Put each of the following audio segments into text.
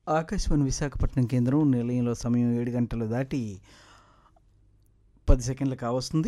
ఆకాశవాణి విశాఖపట్నం కేంద్రం నిలయంలో సమయం ఏడు గంటలు దాటి పది సెకండ్లు కావస్తుంది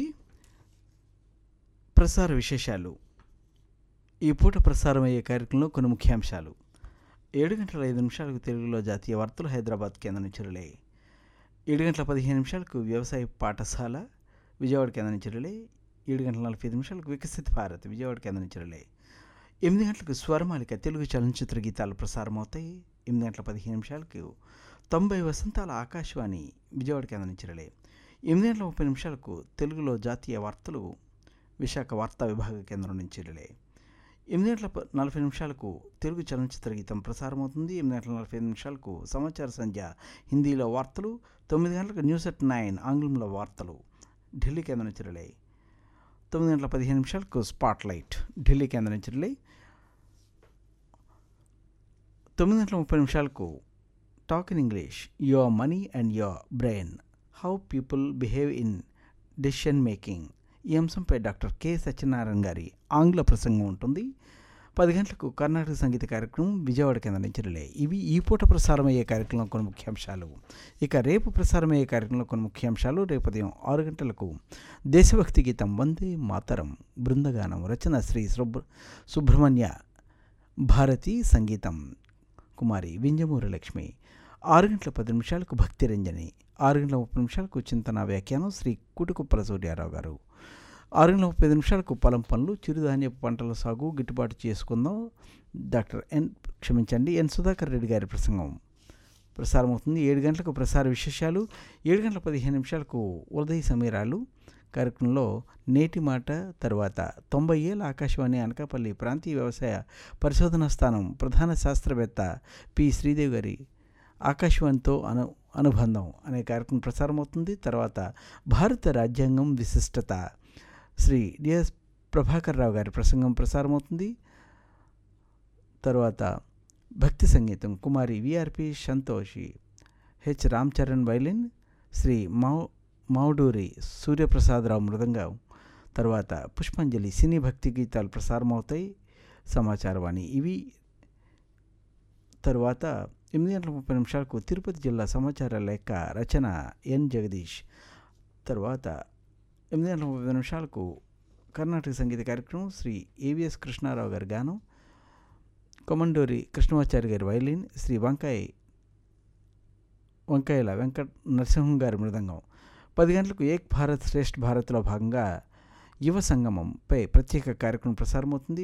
ప్రసార విశేషాలు ఈ పూట ప్రసారమయ్యే కార్యక్రమంలో కొన్ని ముఖ్యాంశాలు ఏడు గంటల ఐదు నిమిషాలకు తెలుగులో జాతీయ వార్తలు హైదరాబాద్ కేంద్రం నుంచి రిలే ఏడు గంటల పదిహేను నిమిషాలకు వ్యవసాయ పాఠశాల విజయవాడ కేంద్రం నుంచి రిలే ఏడు గంటల నలభై ఐదు నిమిషాలకు వికసిత్ భారత్ విజయవాడ కేంద్రం నుంచి రిలే ఎనిమిది గంటలకు స్వరమాలిక తెలుగు చలనచిత్ర గీతాలు ప్రసారమవుతాయి ఎనిమిది గంటల పదిహేను నిమిషాలకు తొంభై వసంతాల ఆకాశవాణి విజయవాడ కేంద్రం నుంచి రిలే ఎనిమిది గంటల ముప్పై నిమిషాలకు తెలుగులో జాతీయ వార్తలు విశాఖ వార్తా విభాగ కేంద్రం నుంచి రిలే ఎనిమిది గంటల ప- నలభై నిమిషాలకు తెలుగు చలనచిత్ర గీతం ప్రసారమవుతుంది ఎనిమిది గంటల నలభై ఐదు నిమిషాలకు సమాచార సంధ్య హిందీలో వార్తలు తొమ్మిది గంటలకు న్యూస్ అట్ నైన్ ఆంగ్లంలో వార్తలు ఢిల్లీ కేంద్రం నుంచి రిలే తొమ్మిది గంటల పదిహేను నిమిషాలకు స్పాట్ లైట్ ఢిల్లీ కేంద్రం నుంచి రిలే తొమ్మిది గంటల ముప్పై నిమిషాలకు talk in English your money and your brain how people behave in decision making ఈ అంశంపై డాక్టర్ కె సత్యనారాయణ గారి ఆంగ్ల ప్రసంగం ఉంటుంది పది గంటలకు కర్ణాటక సంగీత కార్యక్రమం విజయవాడ కేంద్రం నుంచి రిలే ఇవి ఈ పూట ప్రసారమయ్యే కార్యక్రమంలో కొన్ని ముఖ్యాంశాలు ఇక రేపు ప్రసారమయ్యే కార్యక్రమంలో కొన్ని ముఖ్యాంశాలు రేపు ఉదయం ఆరు గంటలకు దేశభక్తి గీతం వందే మాతరం బృందగానం రచన శ్రీ సుబ్ర సుబ్రహ్మణ్య భారతి సంగీతం కుమారి వింజమూరి లక్ష్మి ఆరు గంటల పది నిమిషాలకు భక్తి రంజని ఆరు గంటల ముప్పై నిమిషాలకు చింతన వ్యాఖ్యానం శ్రీ కుటుకుప్పల సూర్యారావు గారు ఆరు గంటల ముప్పై ఐదు నిమిషాలకు పొలం పనులు చిరుధాన్యపు పంటల సాగు గిట్టుబాటు చేసుకుందాం డాక్టర్ ఎన్ క్షమించండి ఎన్ సుధాకర్ రెడ్డి గారి ప్రసంగం ప్రసారం అవుతుంది ఏడు గంటలకు ప్రసార విశేషాలు ఏడు గంటల పదిహేను నిమిషాలకు ఉదయ సమీరాలు కార్యక్రమంలో నేటి మాట తర్వాత తొంభై ఏళ్ళ ఆకాశవాణి అనకాపల్లి ప్రాంతీయ వ్యవసాయ పరిశోధనా స్థానం ప్రధాన శాస్త్రవేత్త పి శ్రీదేవి గారి ఆకాశవాణితో అను అనుబంధం అనే కార్యక్రమం ప్రసారం అవుతుంది తర్వాత భారత రాజ్యాంగం విశిష్టత శ్రీ డిఎస్ ప్రభాకర్ రావు గారి ప్రసంగం ప్రసారం అవుతుంది తర్వాత భక్తి సంగీతం కుమారి VRP Santoshi H Ram Charan violin Shri మౌ మౌడూరి సూర్యప్రసాదరావు మృదంగం తర్వాత పుష్పాంజలి సినీ భక్తి గీతాలు ప్రసారం అవుతాయి సమాచారవాణి ఇవి తరువాత ఎనిమిది గంటల ముప్పై నిమిషాలకు తిరుపతి జిల్లా సమాచార లేఖ రచన ఎన్ జగదీష్ తర్వాత ఎనిమిది గంటల ముప్పై నిమిషాలకు కర్ణాటక సంగీత కార్యక్రమం శ్రీ ఏవిఎస్ కృష్ణారావు గారి గానం కొమండోరి కృష్ణమాచారి గారి వైలిన్ శ్రీ వంకాయ వంకాయల వెంకట నరసింహం గారి మృదంగం పది గంటలకు ఏక్ భారత్ శ్రేష్ఠ భారత్లో భాగంగా యువ సంగమంపై ప్రత్యేక కార్యక్రమం ప్రసారమవుతుంది